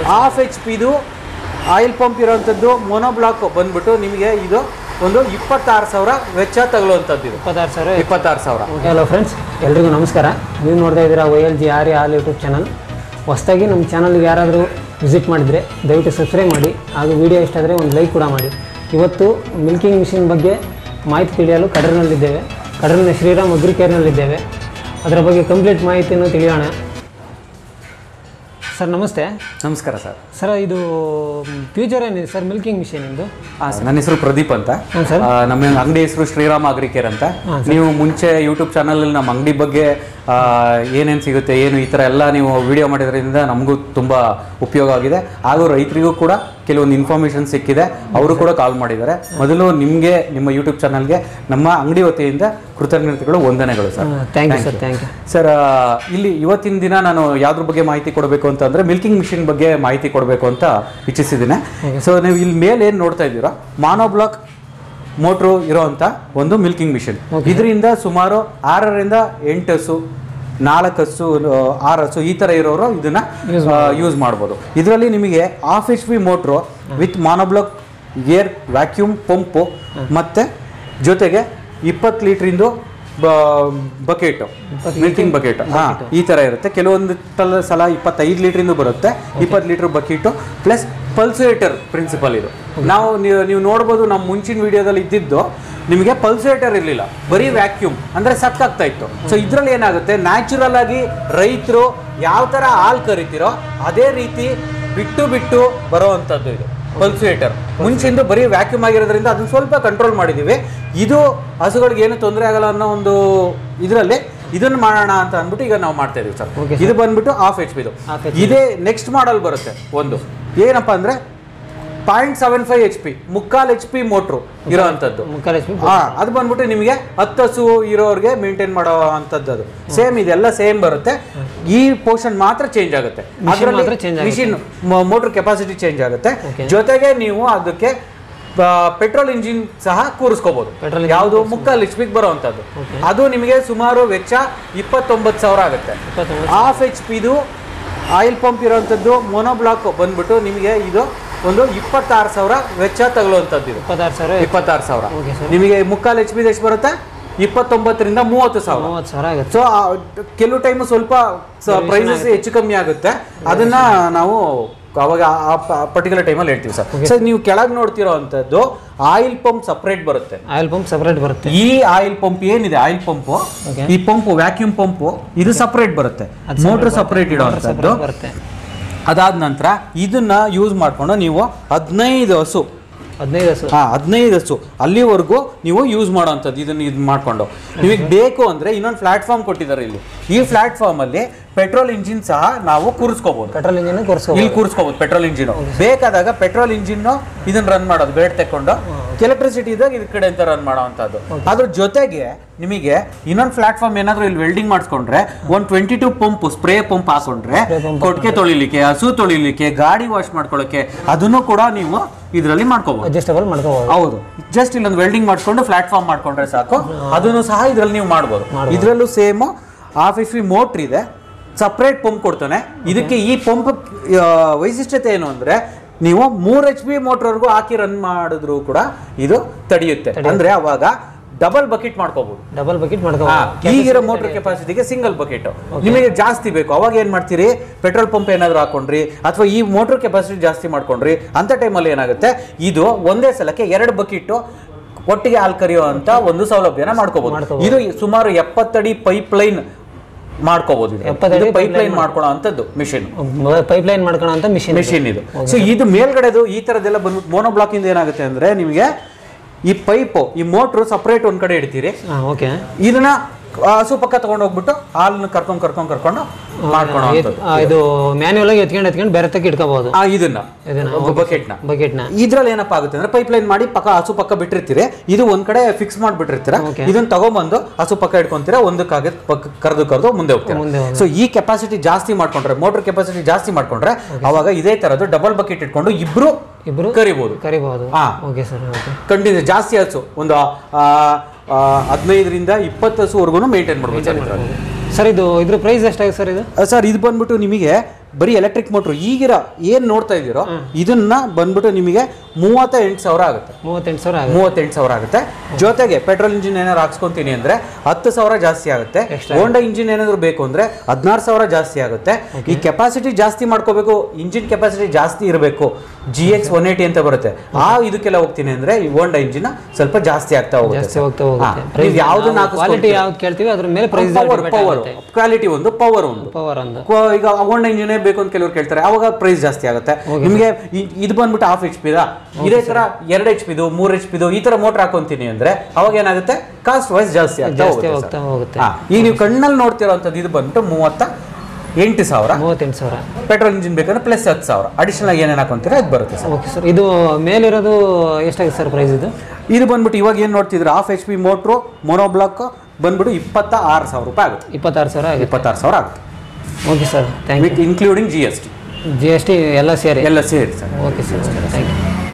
Half H ಪಿದು oil pump ಇರೋವಂಥದ್ದು monoblock ಬಂದ್ಬಿಟ್ಟು ನಿಮಗೆ ಇದು ಒಂದು ಇಪ್ಪತ್ತಾರು ಸಾವಿರ ವೆಚ್ಚ ತಗೊಳ್ಳುವಂಥದ್ದು ಇದು ಇಪ್ಪತ್ತಾರು ಸಾವಿರ ಇಪ್ಪತ್ತಾರು ಸಾವಿರ ಹಲೋ ಫ್ರೆಂಡ್ಸ್ ಎಲ್ರಿಗೂ ನಮಸ್ಕಾರ ನೀವು ನೋಡ್ತಾ ಇದ್ದೀರಾ Y L G R all YouTube channel ಹೊಸ್ದಾಗಿ ನಮ್ಮ ಚಾನಲ್ಗೆ ಯಾರಾದರೂ ವಿಸಿಟ್ ಮಾಡಿದರೆ ದಯವಿಟ್ಟು ಸಬ್ಸ್ಕ್ರೈಬ್ ಮಾಡಿ ಹಾಗೂ ವಿಡಿಯೋ ಇಷ್ಟ ಆದರೆ ಒಂದು ಲೈಕ್ ಕೂಡ ಮಾಡಿ ಇವತ್ತು ಮಿಲ್ಕಿಂಗ್ ಮಿಷಿನ್ ಬಗ್ಗೆ ಮಾಹಿತಿ ತಿಳಿಯಲು ಕಡರ್ನಲ್ಲಿದ್ದೇವೆ ಕಡರ್ನ ಶ್ರೀರಾಮ್ ಅಗ್ರಿಕೇರ್ನಲ್ಲಿದ್ದೇವೆ ಅದರ ಬಗ್ಗೆ ಕಂಪ್ಲೀಟ್ ಮಾಹಿತಿಯನ್ನು ತಿಳಿಯೋಣ ಸರ್ ನಮಸ್ತೆ ನಮಸ್ಕಾರ ಸರ್ ಸರ್ ಇದು ಫ್ಯೂಚರ್ ಏನಿದೆ ಸರ್ ಮಿಲ್ಕಿಂಗ್ ಮಿಷಿನ್ ಇಂದು ಹಾಂ ಸರ್ ನನ್ನ ಹೆಸರು ಪ್ರದೀಪ್ ಅಂತ ಹಾಂ ಸರ್ ಆ, ನಮ್ಮ ಅಂಗಡಿ ಹೆಸರು ಶ್ರೀರಾಮ್ ಅಗ್ರಿಕೇರ್ ಅಂತ ನೀವು ಮುಂಚೆ ಯೂಟ್ಯೂಬ್ ಚಾನಲಲ್ಲಿ ನಮ್ಮ ಅಂಗಡಿ ಬಗ್ಗೆ ಏನೇನು ಸಿಗುತ್ತೆ ಏನು ಈ ಥರ ಎಲ್ಲ ನೀವು ವಿಡಿಯೋ ಮಾಡಿದ್ರಿಂದ ನಮಗೂ ತುಂಬ ಉಪಯೋಗ ಆಗಿದೆ ಹಾಗೂ ರೈತರಿಗೂ ಕೂಡ ಕೆಲವೊಂದು ಇನ್ಫಾರ್ಮೇಷನ್ ಸಿಕ್ಕಿದೆ ಅವರು ಕೂಡ ಕಾಲ್ ಮಾಡಿದ್ದಾರೆ ಮೊದಲು ನಿಮಗೆ ನಿಮ್ಮ ಯೂಟ್ಯೂಬ್ ಚಾನಲ್ಗೆ ನಮ್ಮ ಅಂಗಡಿ ವತಿಯಿಂದ ಕೃತಜ್ಞತೆಗಳು ವಂದನೆಗಳು sir thank you sir thank you sir ಆ, ಇಲ್ಲಿ ಇವತ್ತಿನ ದಿನ ನಾನು ಯಾವ್ದ್ರ ಬಗ್ಗೆ ಮಾಹಿತಿ ಕೊಡಬೇಕು ಅಂತಂದ್ರೆ ಮಿಲ್ಕಿಂಗ್ ಮಿಷಿನ್ ಬಗ್ಗೆ ಮಾಹಿತಿ ಕೊಡಬೇಕು ಅಂತ ಇಚ್ಛಿಸಿದ್ದೀನಿ ಸೊ ನೀವು ಇಲ್ಲಿ ಮೇಲೆ ಏನು ನೋಡ್ತಾ ಇದ್ದೀರಾ ಮಾನೋಬ್ಲಾಕ್ ಮೋಟ್ರು ಇರೋಂಥ ಒಂದು ಮಿಲ್ಕಿಂಗ್ ಮಿಷಿನ್ ಇದರಿಂದ ಸುಮಾರು ಆರರಿಂದ ಎಂಟು ಹಸು ನಾಲ್ಕು ಹಸು ಆ, ಆರು ಹಸು ಈ ಥರ ಇರೋರು ಇದನ್ನ ಯೂಸ್ ಮಾಡ್ಬೋದು ಇದರಲ್ಲಿ ನಿಮಗೆ half H P motor with monoblock air vacuum pump ಮತ್ತೆ ಜೊತೆಗೆ ಇಪ್ಪತ್ತು ಲೀಟ್ರಿಂದು ಬಕೆಟ್ ಮಿಲ್ಕಿಂಗ್ ಬಕೆಟ್ ಹಾ ಈ ತರ ಇರುತ್ತೆ ಕೆಲವೊಂದು ತಲ ಸಲ ಇಪ್ಪತ್ತೈದು ಲೀಟ್ರಿಂದ ಬರುತ್ತೆ ಇಪ್ಪತ್ತು litre bucket plus pulsator principle ಇದು ನಾವು ನೀವು ನೀವು ನೋಡ್ಬೋದು ನಮ್ಮ ಮುಂಚಿನ ವಿಡಿಯೋದಲ್ಲಿ ಇದ್ದಿದ್ದು ನಿಮಗೆ ಪಲ್ಸೇಟರ್ ಇರಲಿಲ್ಲ ಬರೀ ವ್ಯಾಕ್ಯೂಮ್ ಅಂದ್ರೆ ಸಕ್ಕಾಗ್ತಾ ಇತ್ತು ಸೊ ಇದ್ರಲ್ಲಿ ಏನಾಗುತ್ತೆ ನ್ಯಾಚುರಲ್ ಆಗಿ ರೈತರು ಯಾವ ತರ ಹಾಲು ಕರಿತೀರೋ ಅದೇ ರೀತಿ ಬಿಟ್ಟು ಬಿಟ್ಟು ಬರೋವಂಥದ್ದು ಇದು ಪಲ್ಸುಯೇಟರ್ ಮುಂಚಿಂದು ಬರೀ ವ್ಯಾಕ್ಯೂಮ್ ಆಗಿರೋದ್ರಿಂದ ಅದನ್ನ ಸ್ವಲ್ಪ ಕಂಟ್ರೋಲ್ ಮಾಡಿದೀವಿ ಇದು ಹಸುಗಳಿಗೆ ಏನು ತೊಂದರೆ ಆಗಲ್ಲ ಅನ್ನೋ ಒಂದು ಇದರಲ್ಲಿ ಇದನ್ನ ಮಾಡೋಣ ಅಂತ ಅಂದ್ಬಿಟ್ಟು ಈಗ ನಾವು ಮಾಡ್ತಾ ಇದೀವಿ ಸರ್ ಇದು ಬಂದ್ಬಿಟ್ಟು ಹಾಫ್ ಎಚ್ ಪಿದು ಇದೇ ನೆಕ್ಸ್ಟ್ ಮಾಡಲ್ ಬರುತ್ತೆ ಒಂದು ಏನಪ್ಪಾ ಅಂದ್ರೆ point seven five H P ಮುಕ್ಕಾಲ್ ಎಚ್ ಪಿ ಮೋಟ್ರು ಇರೋವಂಥದ್ದು ಮುಕ್ಕಾಲು ಎಚ್ ಪಿ ಹಾ ಅದು ಬಂದ್ಬಿಟ್ಟು ನಿಮಗೆ ಹತ್ತು ಹಸು ಇರೋರಿಗೆ ಮೇಂಟೈನ್ ಮಾಡೋ ಅಂಥದ್ದು ಅದು ಸೇಮ್ ಇದೆಲ್ಲ ಸೇಮ್ ಬರುತ್ತೆ ಈ ಪೋರ್ಷನ್ ಮಾತ್ರ ಚೇಂಜ್ ಆಗುತ್ತೆ ಮಾತ್ರ change ಆಗುತ್ತೆ. ಮಿಷಿನ್ ಮೋಟರ್ ಕೆಪಾಸಿಟಿ ಚೇಂಜ್ ಆಗುತ್ತೆ ಜೊತೆಗೆ ನೀವು ಅದಕ್ಕೆ ಪೆಟ್ರೋಲ್ ಇಂಜಿನ್ ಸಹ ಕೂರಿಸ್ಕೋಬಹುದು Petrol ಯಾವುದು ಮುಕ್ಕಾಲ್ ಎಚ್ ಪಿಗೆ ಬರುವಂಥದ್ದು ಅದು ನಿಮಗೆ ಸುಮಾರು ವೆಚ್ಚ ಇಪ್ಪತ್ತೊಂಬತ್ತು ಸಾವಿರ ಆಗುತ್ತೆ ಇಪ್ಪತ್ತೊಂಬತ್ತು ಹಾಫ್ ಎಚ್ ಪಿದು ಆಯಿಲ್ ಪಂಪ್ ಇರೋವಂಥದ್ದು ಮೊನೋಬ್ಲಾಕ್ ಬಂದ್ಬಿಟ್ಟು ನಿಮಗೆ ಇದು ಒಂದು ಇಪ್ಪತ್ತಾರು ಸಾವಿರ ವೆಚ್ಚ ತಗೊಳ್ಳುವಂಥದ್ದು ಇದು ಇಪ್ಪತ್ತಾರು ಸಾವಿರ ಇಪ್ಪತ್ತಾರು ಸಾವಿರ ಓಕೆ ಸರ್ ನಿಮಗೆ ಮುಕ್ಕಾಲು ಎಚ್ ಪಿ ಎಷ್ಟು ಬರುತ್ತೆ ಇಪ್ಪತ್ತೊಂಬತ್ತರಿಂದ ಮೂವತ್ತು ಸಾವಿರ ಮೂವತ್ತು ಸಾವಿರ ಆಗುತ್ತೆ ಸೊ ಕೆಲವು ಟೈಮ್ ಸ್ವಲ್ಪ ಪ್ರೈಸಸ್ ಹೆಚ್ಚು ಕಮ್ಮಿ ಆಗುತ್ತೆ ಅದನ್ನ ನಾವು ಅವಾಗ ಆ ಪರ್ಟಿಕ್ಯುಲರ್ ಟೈಮಲ್ಲಿ ಹೇಳ್ತೀವಿ ಸರ್ ಸರ್ ನೀವು ಕೆಳಗೆ ನೋಡ್ತಿರೋ ಅಂಥದ್ದು ಆಯಿಲ್ ಪಂಪ್ ಸಪ್ರೇಟ್ ಬರುತ್ತೆ ಆಯಿಲ್ ಪಂಪ್ ಸಪ್ರೇಟ್ ಬರುತ್ತೆ ಈ ಆಯಿಲ್ ಪಂಪ್ ಏನಿದೆ ಆಯಿಲ್ ಪಂಪು Okay. ಈ ಪಂಪ್ ವ್ಯಾಕ್ಯೂಮ್ ಪಂಪು ಇದು ಸಪ್ರೇಟ್ ಬರುತ್ತೆ ಮೋಟರ್ ಸಪ್ರೇಟ್ ಇಡುವಂಥದ್ದು ಬರುತ್ತೆ ಅದಾದ ನಂತರ ಇದನ್ನ ಯೂಸ್ ಮಾಡ್ಕೊಂಡು ನೀವು ಹದಿನೈದು ಹಸು ಹದಿನೈದು ಹಸು ಹಾ ಹದಿನೈದು ಹಸು ಅಲ್ಲಿವರೆಗೂ ನೀವು ಯೂಸ್ ಮಾಡೋವಂಥದ್ದು ಇದನ್ನ ಇದು ಮಾಡ್ಕೊಂಡು ನಿಮಗೆ ಬೇಕು ಅಂದ್ರೆ ಇನ್ನೊಂದು ಪ್ಲಾಟ್ಫಾರ್ಮ್ ಕೊಟ್ಟಿದ್ದಾರೆ ಇಲ್ಲಿ ಈ ಪ್ಲಾಟ್ಫಾರ್ಮ್ ಅಲ್ಲಿ ಪೆಟ್ರೋಲ್ ಇಂಜಿನ್ ಸಹ ನಾವು ಕೂರಿಸ್ಕೋಬಹುದು ಪೆಟ್ರೋಲ್ ಇಂಜಿನ್ ಕೂರಿಸ್ಕೊ ಇಲ್ಲಿ ಕೂರಿಸ್ಕೋಬಹುದು ಪೆಟ್ರೋಲ್ ಇಂಜಿನ್ ಬೇಕಾದಾಗ ಪೆಟ್ರೋಲ್ ಇಂಜಿನ್ ಇದನ್ನ ರನ್ ಮಾಡೋದು ಬೇಡ ತೆಕ್ಕೊಂಡು ಎಲೆಕ್ಟ್ರಿಸಿಟಿ ಇದ್ದಾಗ ಇದ್ ಕಡೆ ಅಂತ ರನ್ ಮಾಡೋವಂಥದ್ದು ಅದ್ರ ಜೊತೆಗೆ ನಿಮಗೆ ಇನ್ನೊಂದು ಪ್ಲಾಟ್ಫಾರ್ಮ್ ಏನಾದ್ರು ಇಲ್ಲಿ ವೆಲ್ಡಿಂಗ್ ಮಾಡಿಸ್ಕೊಂಡ್ರೆ ಒಂದು twenty two pump spray pump ಹಾಕೊಂಡ್ರೆ ಕೊಟ್ಟಿಗೆ ತೊಳಿಲಿಕ್ಕೆ ಹಸು ತೊಳಿಲಿಕ್ಕೆ ಗಾಡಿ ವಾಶ್ ಮಾಡ್ಕೊಳ್ಳೋಕೆ ಅದನ್ನು ಕೂಡ ನೀವು ಇದರಲ್ಲಿ ಮಾಡ್ಕೋಬಹುದು ಅಡ್ಜಸ್ಟಬಲ್ ಮಾಡ್ಕೋಬೋದು ಹೌದು ಜಸ್ಟ್ ಇಲ್ಲೊಂದು ವೆಲ್ಡಿಂಗ್ ಮಾಡ್ಕೊಂಡು ಪ್ಲಾಟ್ಫಾರ್ಮ್ ಮಾಡ್ಕೊಂಡ್ರೆ ಸಾಕು ಅದನ್ನು ಸಹ ಇದರಲ್ಲಿ ನೀವು ಮಾಡ್ಬೋದು ಇದರಲ್ಲೂ same half H P motor ಇದೆ ಸಪ್ರೇಟ್ ಪಂಪ್ ಕೊಡ್ತಾನೆ ಇದಕ್ಕೆ ಈ ಪಂಪ್ ವೈಶಿಷ್ಟ್ಯತೆ ಏನು ಅಂದ್ರೆ ನೀವು ಮೂರ್ ಎಚ್ ಪಿ ಮೋಟ್ರ್ವರೆಗೂ ಹಾಕಿ ರನ್ ಮಾಡಿದ್ರು ಕೂಡ ಇದು ತಡೆಯುತ್ತೆ ಅಂದ್ರೆ ಅವಾಗ ಡಬಲ್ ಬಕೆಟ್ ಮಾಡ್ಕೋಬಹುದು ಡಬಲ್ ಬಕೆಟ್ ಹಾ, ಮಾಡ್ಕೋಬೋದು ಈಗಿರೋ ಮೋಟರ್ ಕೆಪಾಸಿಟಿಗೆ ಸಿಂಗಲ್ ಬಕೆಟ್ ನಿಮಗೆ ಜಾಸ್ತಿ ಬೇಕು ಅವಾಗ ಏನ್ ಮಾಡ್ತೀರಿ ಪೆಟ್ರೋಲ್ ಪಂಪ್ ಏನಾದ್ರು ಹಾಕೊಂಡ್ರಿ ಅಥವಾ ಈ ಮೋಟರ್ ಕೆಪಾಸಿಟಿ ಜಾಸ್ತಿ ಮಾಡ್ಕೊಂಡ್ರಿ ಅಂತ ಟೈಮಲ್ಲಿ ಏನಾಗುತ್ತೆ ಇದು ಒಂದೇ ಸಲಕ್ಕೆ ಎರಡು ಬಕೆಟ್ ಒಟ್ಟಿಗೆ ಹಾಲ್ ಕರಿಯೋ ಅಂತ ಒಂದು ಸೌಲಭ್ಯನ ಮಾಡ್ಕೋಬಹುದು ಇದು ಸುಮಾರು ಎಪ್ಪತ್ತಡಿ ಪೈಪ್ ಲೈನ್ ಮಾಡ್ಕೋಬಹುದು ಎಪ್ಪತ್ತಡಿ ಪೈಪ್ ಲೈನ್ ಮಾಡ್ಕೊಳ್ಳೋ ಅಂತದ್ದು ಮಿಷಿನ್ ಪೈಪ್ ಲೈನ್ ಮಾಡ್ಕೊಳ್ಳೋ ಅಂತ ಮಿಷಿನ್ ಮಿಷಿನ್ ಇದು ಸೊ ಇದು ಮೇಲ್ಗಡೆದು ಈ ತರದೆಲ್ಲ ಬಂದ್ಬಿಟ್ಟು ಮೋನೋ ಬ್ಲಾಕ್ ಇಂದ ಏನಾಗುತ್ತೆ ಅಂದ್ರೆ ನಿಮಗೆ ಈ ಪೈಪು ಈ ಮೋಟ್ರು ಸಪ್ರೇಟ್ ಒಂದ್ ಕಡೆ ಇಡ್ತೀರಿ ಹಾಂ ಓಕೆ ಇದನ್ನ ಆ, ಹಸು ಪಕ್ಕ ತಗೊಂಡು ಹೋಗ್ಬಿಟ್ಟು ಹಾಲನ್ನ ಕರ್ಕೊಂಡ್ ಕರ್ಕೊಂಡ್ ಕರ್ಕೊಂಡು ಮಾಡ್ಕೊಳೋ ಅಂಥದ್ದು. ಇದು ಮ್ಯಾನ್ಯಲ್ ಆಗಿ ಎತ್ಕೊಂಡು ಎತ್ಕೊಂಡು ಬೇರೆ ತಕ್ಕ ಇಟ್ಕೋಬಹುದು ಆ ಇದನ್ನ ಇದನ್ನ ಬಕೆಟ್ನ ಬಕೆಟ್ನ ಇದ್ರಲ್ಲಿ ಏನಪ್ಪಾ ಆಗುತ್ತೆ ಅಂದ್ರೆ ಪೈಪ್ ಲೈನ್ ಮಾಡಿ ಪಕ್ಕ ಹಸು ಪಕ್ಕ ಬಿಟ್ಟಿರ್ತೀರಿ ಇದು ಒಂದ್ ಕಡೆ ಫಿಕ್ಸ್ ಮಾಡ್ಬಿಟ್ಟಿರ್ತೀರ Okay. ಇದನ್ನ ತಗೊಂಬಂದು ಹಸು ಪಕ್ಕ ಇಟ್ಕೊಂತೀರಾ ಒಂದಕ್ಕಾಗ ಪಕ್ಕ ಕರೆದು ಕರೆದು ಮುಂದೆ ಹೋಗ್ತೀರಾ ಮುಂದೆ ಹೋಗಿ. ಸೊ ಈ ಕೆಪಾಸಿಟಿ ಜಾಸ್ತಿ ಮಾಡ್ಕೊಂಡ್ರೆ ಮೋಟರ್ ಕೆಪಾಸಿಟಿ ಜಾಸ್ತಿ ಮಾಡ್ಕೊಂಡ್ರೆ ಅವಾಗ ಇದೇ ತರದ್ದು ಡಬಲ್ ಬಕೆಟ್ ಇಟ್ಕೊಂಡು ಇಬ್ರು ಇಬ್ರು ಕರಿಬಹುದು ಕರಿಬಹುದು ಹಾ. ಓಕೆ ಸರ್ ಓಕೆ ಕಂಟಿನ್ಯೂ ಜಾಸ್ತಿ ಹಸು ಒಂದು ಆ, ಆ, ಹದಿನೈದರಿಂದ ಇಪ್ಪತ್ತು ಹಸುವರೆಗೂ ಮೇಂಟೈನ್ ಮಾಡ್ಬೋದು ಸರ್ ಇದ್ರಲ್ಲಿ. ಸರ್ ಇದು ಇದ್ರ ಪ್ರೈಸ್ ಎಷ್ಟಾಗಿದೆ ಸರ್ ಇದು ಸರ್ ಇದು ಬಂದ್ಬಿಟ್ಟು ನಿಮಗೆ ಬರೀ ಎಲೆಕ್ಟ್ರಿಕ್ ಮೋಟ್ರ್ ಈಗಿರ ಏನ್ ನೋಡ್ತಾ ಇದ್ದೀರೋ ಇದನ್ನ ಬಂದ್ಬಿಟ್ಟು ನಿಮಗೆ ಮೂವತ್ತ ಎಂಟು ಸಾವಿರ ಆಗುತ್ತೆ ಮೂವತ್ತೆಂಟು ಸಾವಿರ ಆಗುತ್ತೆ ಮೂವತ್ತೆಂಟು ಸಾವಿರ ಆಗುತ್ತೆ ಜೊತೆಗೆ ಪೆಟ್ರೋಲ್ ಇಂಜಿನ್ ಏನಾದ್ರು ಹಾಕ್ಸ್ಕೊಂತೀನಿ ಅಂದ್ರೆ ಹತ್ತು ಸಾವಿರ ಜಾಸ್ತಿ ಆಗುತ್ತೆ ಹೋಂಡಾ ಇಂಜಿನ್ ಏನಾದ್ರು ಬೇಕು ಅಂದ್ರೆ ಹದಿನಾರು ಸಾವಿರ ಜಾಸ್ತಿ ಆಗುತ್ತೆ ಈ ಕೆಪಾಸಿಟಿ ಜಾಸ್ತಿ ಮಾಡ್ಕೋಬೇಕು ಇಂಜಿನ್ ಕೆಪಾಸಿಟಿ ಜಾಸ್ತಿ ಇರಬೇಕು ಜಿ ಎಕ್ಸ್ ಒನ್ ಏಯ್ಟಿ ಅಂತ ಬರುತ್ತೆ ಆ ಇದಕ್ಕೆಲ್ಲ ಹೋಗ್ತೀನಿ ಅಂದ್ರೆ ಈ ಹೋಂಡಾ ಇಂಜಿನ್ ಸ್ವಲ್ಪ ಜಾಸ್ತಿ ಆಗ್ತಾ ಹೋಗುತ್ತೆ ಜಾಸ್ತಿ ಹೋಗ್ತಾ ಹೋಗುತ್ತೆ ಹಾ, ನೀವು ಯಾವ್ದನ್ನ ಕ್ವಾಲಿಟಿ ಯಾವ್ದು ಕೇಳ್ತೀವಿ ಅದ್ರ ಮೇಲೆ ಪ್ರೈಸ್ ಪವರ್ ಪವರ್ ಕ್ವಾಲಿಟಿ ಒಂದು ಪವರ್ ಒಂದು ಪವರ್ ಒಂದು ಕೊ- ಈಗ ಹೋಂಡಾ ಇಂಜಿನೇ ಬೇಕು ಅಂತ ಕೆಲವರು ಕೇಳ್ತಾರೆ ಅವಾಗ ಪ್ರೈಸ್ ಜಾಸ್ತಿ ಆಗುತ್ತೆ ನಿಮಗೆ ಇ- ಇದು ಬಂದ್ಬಿಟ್ಟು ಹಾಫ್ ಎಚ್ ಪಿದ ಇದೇ ತರ ಎರಡು ಎಚ್ ಪಿದು ಮೂರ್ ಎಚ್ ಪಿದು ಈ ತರ ಮೋಟರ್ ಹಾಕೊಂತೀನಿ ಅಂದ್ರೆ ಅವಾಗ ಏನಾಗುತ್ತೆ ಕಾಸ್ಟ್ ವೈಸ್ ಜಾಸ್ತಿ ಆಗ್ತಾ ಜಾಸ್ತಿ ಹೋಗುತ್ತೆ ಹೋಗ್ತಾ ಹೋಗುತ್ತೆ ಹಾ, ಈಗ ನೀವು ಕಣ್ಣಲ್ಲಿ ನೋಡ್ತಿರೋಂಥದ್ದು ಇದು ಬಂದ್ಬಿಟ್ಟು ಮೂವತ್ತ ಎಂಟು ಸಾವಿರ ಮೂವತ್ತೆಂಟು ಸಾವಿರ ಪೆಟ್ರೋಲ್ ಇಂಜಿನ್ ಬೇಕಂದ್ರೆ ಪ್ಲಸ್ ಹತ್ತು ಸಾವಿರ ಅಡಿಷನಲ್ ಆಗಿ ಏನೇನು ಹಾಕೊಂತೀರಾ ಅದು ಬರುತ್ತೆ ಸರ್ ಓಕೆ ಸರ್ ಇದು ಮೇಲಿರೋದು ಎಷ್ಟಾಗುತ್ತೆ ಸರ್ ಪ್ರೈಸ್ ಇದು ಇದು ಬಂದ್ಬಿಟ್ಟು ಇವಾಗ ಏನು ನೋಡ್ತಿದ್ರೆ half H P motor monoblock ಬಂದ್ಬಿಟ್ಟು ಇಪ್ಪತ್ತ ಆರು ಸಾವಿರ ರೂಪಾಯಿ ಆಗುತ್ತೆ ಇಪ್ಪತ್ತಾರು ಸಾವಿರ ಆಗುತ್ತೆ ಇಪ್ಪತ್ತಾರು ಸಾವಿರ ಆಗುತ್ತೆ okay sir thank with including G S T you G S T ಎಲ್ಲ ಸೇರಿ ಎಲ್ಲ ಸೇರಿ sir okay sir thank you